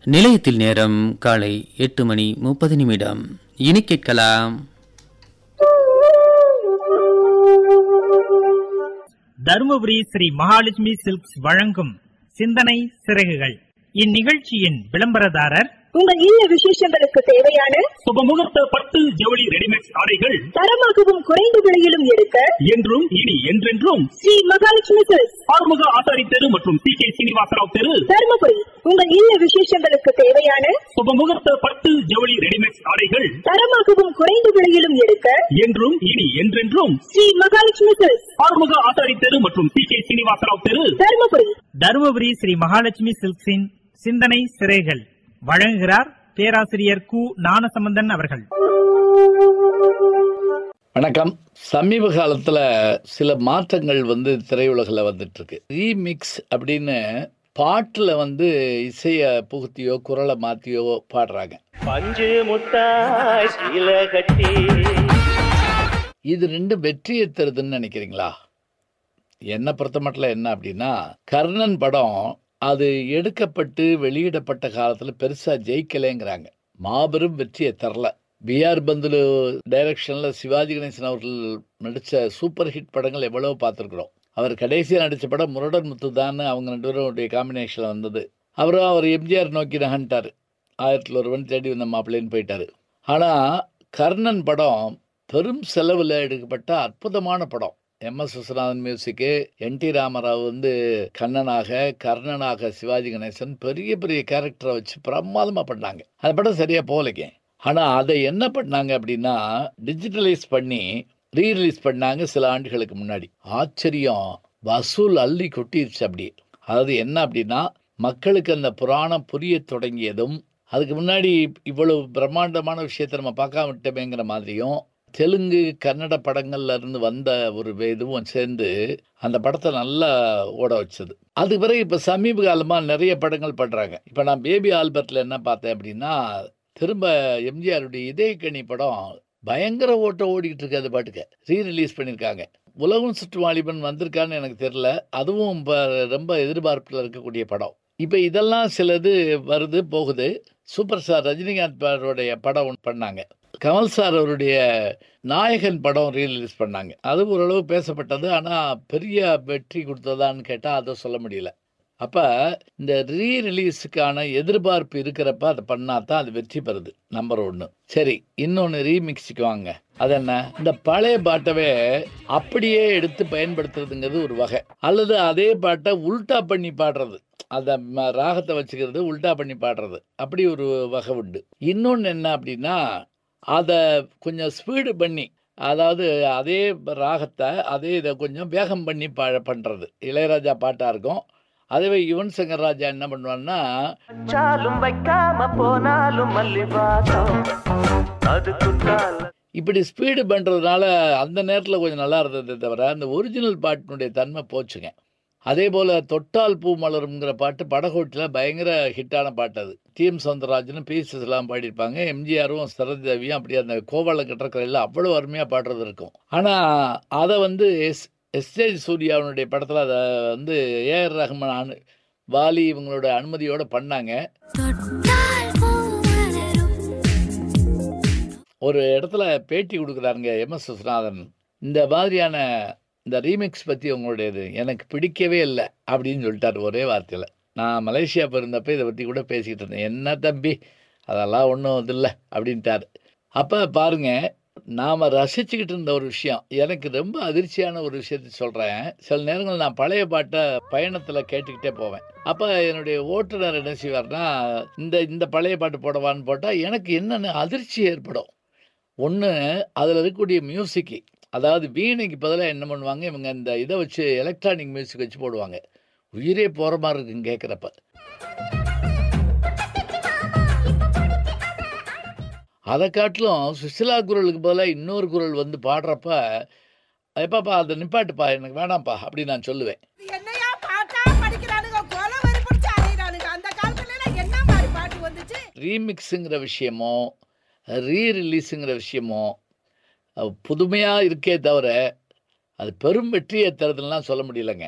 நிலையத்தில் நேரம் காலை எட்டு மணி முப்பது நிமிடம் இனி கேட்கலாம் தருமபுரி ஸ்ரீ மகாலட்சுமி சில்க்ஸ் வழங்கும் சிந்தனை சிறகுகள் இந்நிகழ்ச்சியின் விளம்பரதாரர் உங்கள் இல்ல விசேஷங்களுக்கு தேவையான சுபமுகூர்த்த பட்டு ஜவுளி ரெடிமேட் ஆடைகள் தரமாகவும் குறைந்த விலையிலும் எடுக்க என்றும் இனி என்றென்றும் ஸ்ரீ மகாலட்சுமி சில்க்ஸ் ஆறுமுக ஆசாரி தெரு மற்றும் சி கே சீனிவாசராவ் தெரு தருமபுரி உங்கள் இல்ல விசேஷங்களுக்கு தேவையான சுபமுகூர்த்த பட்டு ஜவுளி ரெடிமேட் ஆடைகள் தரமாகவும் குறைந்த விலையிலும் எடுக்க என்றும் இனி என்றென்றும் ஸ்ரீ மகாலட்சுமி சில்க்ஸ் ஆறுமுக ஆசாரி தெரு மற்றும் சி கே சீனிவாசராவ் தெரு தருமபுரி தருமபுரி ஸ்ரீ மகாலட்சுமி சில்க்ஸின் சிந்தனை சிறைகள் வழங்குகிறார் பேராசிரியர் கு ஞானசம்பந்தன் அவர்கள் வணக்கம் சமீப காலத்துல சில மாற்றங்கள் வந்து திரையுலகில் வந்துட்டு இருக்கு ரீமிக்ஸ் அப்படின்னு பாட்டுல வந்து இசைய புகுத்தியோ குரலை மாத்தியோ பாடுறாங்க பஞ்சு முட்டாய் சீல கட்டி இது ரெண்டு வெற்றியை தருதுன்னு நினைக்கிறீங்களா என்னை பொறுத்த மட்டும் என்ன அப்படின்னா கர்ணன் படம் அது எடுக்கப்பட்டு வெளியிடப்பட்ட காலத்தில் பெருசாக ஜெயிக்கலைங்கிறாங்க மாபெரும் வெற்றியை தரல பிஆர் பந்துலு டைரக்ஷனில் சிவாஜி கணேசன் அவர்கள் நடித்த சூப்பர் ஹிட் படங்கள் எவ்வளவோ பார்த்துருக்குறோம் அவர் கடைசியாக நடித்த படம் முரடர் முத்து தான் அவங்க ரெண்டு பேருடைய காம்பினேஷனில் வந்தது அவரும் அவர் எம்ஜிஆர் நோக்கி நகன்ட்டார் ஆயிரத்தில் ஒருவன் தேடி வந்த மாப்பிள்ளைன்னு போயிட்டார் ஆனால் கர்ணன் படம் பெரும் செலவில் எடுக்கப்பட்ட அற்புதமான படம் எம் எஸ் விஸ்வநாதன் மியூசிக்கு என் டி ராமராவ் வந்து கண்ணனாக கர்ணனாக சிவாஜி கணேசன் பெரிய பெரிய கேரக்டரை வச்சு பிரமாதமாக பண்ணாங்க அந்த படம் சரியாக போகலைங்க ஆனால் அதை என்ன பண்ணாங்க அப்படின்னா டிஜிட்டலைஸ் பண்ணி ரீ ரிலீஸ் பண்ணாங்க சில ஆண்டுகளுக்கு முன்னாடி ஆச்சரியம் வசூல் அள்ளி கொட்டிருச்சு அப்படி அதாவது என்ன அப்படின்னா மக்களுக்கு அந்த புராணம் புரிய தொடங்கியதும் அதுக்கு முன்னாடி இவ்வளவு பிரம்மாண்டமான விஷயத்தை நம்ம பார்க்காம விட்டோமேங்கிற மாதிரியும் தெலுங்கு கன்னட படங்கள்ல இருந்து வந்த ஒரு இதுவும் சேர்ந்து அந்த படத்தை நல்லா ஓட வச்சது அதுக்கு பிறகு இப்போ சமீப காலமாக நிறைய படங்கள் பண்ணுறாங்க இப்போ நான் பேபி ஆல்பர்ட்டில் என்ன பார்த்தேன் அப்படின்னா திரும்ப எம்ஜிஆருடைய இதயக்கணி படம் பயங்கர ஓட்ட ஓடிக்கிட்டு இருக்கு அது பாட்டுக்கு ரீ ரிலீஸ் பண்ணியிருக்காங்க உலகம் சுற்று வாலிபன் வந்திருக்கான்னு எனக்கு தெரியல அதுவும் இப்போ ரொம்ப எதிர்பார்ப்பில் இருக்கக்கூடிய படம் இப்போ இதெல்லாம் சிலது வருது போகுது சூப்பர் ஸ்டார் ரஜினிகாந்த் அவருடைய படம் ஒன்று பண்ணாங்க கமல் சார் அவருடைய நாயகன் படம் ரீரிலீஸ் பண்ணாங்க அது ஓரளவு பேசப்பட்டது ஆனால் பெரிய வெற்றி கொடுத்ததான்னு கேட்டால் அதை சொல்ல முடியல அப்போ இந்த ரீ ரிலீஸுக்கான எதிர்பார்ப்பு இருக்கிறப்ப அதை பண்ணா தான் அது வெற்றி பெறுது நம்பர் ஒன்று சரி இன்னொன்று ரீமிக்ஸுக்கு வாங்க அது என்ன இந்த பழைய பாட்டவே அப்படியே எடுத்து பயன்படுத்துறதுங்கிறது ஒரு வகை அல்லது அதே பாட்டை உல்டா பண்ணி பாடுறது அந்த ம- ராகத்தை வச்சுக்கிறது உல்டா பண்ணி பாடுறது அப்படி ஒரு வகை உண்டு இன்னொன்று என்ன அப்படின்னா அதை கொஞ்சம் ஸ்பீடு பண்ணி அதாவது அதே ராகத்தை அதே இதை கொஞ்சம் வேகம் பண்ணி பா பண்ணுறது இளையராஜா பாட்டாக இருக்கும் அதுவே யுவன் சங்கர் ராஜா என்ன பண்ணுவான்னா சாலும் வைக்காம போனாலும் மல்லி வாசம் அது குத்தால இப்படி ஸ்பீடு பண்ணுறதுனால அந்த நேரத்தில் கொஞ்சம் நல்லா இருந்ததே தவிர அந்த ஒரிஜினல் பாட்டினுடைய தன்மை போச்சுங்க அதே போல் தொட்டால் பூ மலருங்கிற பாட்டு படகோட்டில் பயங்கர ஹிட்டான பாட்டு அது டி எம் சவுந்தரராஜனும் பி எல்லாம் பாடியிருப்பாங்க எம்ஜிஆரும் சரதேவியும் அப்படி அந்த கோவால கட்டக்கரையில் அவ்வளோ அருமையாக பாடுறது இருக்கும் ஆனால் அதை வந்து எஸ் எஸ்டேஜ் சூர்யாவினுடைய படத்தில் அதை வந்து ஏஆர் ரஹ்மான் அனு வாலி இவங்களோட அனுமதியோடு பண்ணாங்க ஒரு இடத்துல பேட்டி கொடுக்குறாருங்க எம் எஸ் விஸ்வநாதன் இந்த மாதிரியான இந்த ரீமிக்ஸ் பற்றி உங்களுடையது எனக்கு பிடிக்கவே இல்லை அப்படின்னு சொல்லிட்டார் ஒரே வார்த்தையில் நான் மலேசியா போயிருந்தப்ப இதை பற்றி கூட பேசிக்கிட்டு இருந்தேன் என்ன தம்பி அதெல்லாம் ஒன்றும் இது இல்லை அப்படின்ட்டார் அப்போ பாருங்க நாம் ரசிச்சுக்கிட்டு இருந்த ஒரு விஷயம் எனக்கு ரொம்ப அதிர்ச்சியான ஒரு விஷயத்தை சொல்கிறேன் சில நேரங்கள் நான் பழைய பாட்டை பயணத்தில் கேட்டுக்கிட்டே போவேன் அப்போ என்னுடைய ஓட்டுநர் என்ன செய்வார்னா இந்த இந்த பழைய பாட்டு போடவான்னு போட்டால் எனக்கு என்னென்ன அதிர்ச்சி ஏற்படும் ஒன்று அதில் இருக்கக்கூடிய மியூசிக்கு அதாவது வீணைக்கு பதிலாக என்ன பண்ணுவாங்க இவங்க இந்த இதை வச்சு எலக்ட்ரானிக் மியூசிக் வச்சு போடுவாங்க உயிரே போகிற மாதிரி இருக்குங்க கேட்குறப்ப அதை காட்டிலும் சுசிலா குரலுக்கு பதிலாக இன்னொரு குரல் வந்து பாடுறப்ப எப்பாப்பா அதை நிப்பாட்டுப்பா எனக்கு வேணாம்ப்பா அப்படி நான் சொல்லுவேன் என்னையா பாட்டா படிக்கிறானுங்க கொலை வெறி பிடிச்சு அலையிறானுங்க அந்த காலத்துல எல்லாம் என்ன மாதிரி பாட்டு வந்துச்சு ரீமிக்ஸுங்கிற விஷயமோ ரீ ரிலீஸுங்கிற விஷயமோ புதுமையாக இருக்கே தவிர அது பெரும் வெற்றியை தருதுலாம் சொல்ல முடியலங்க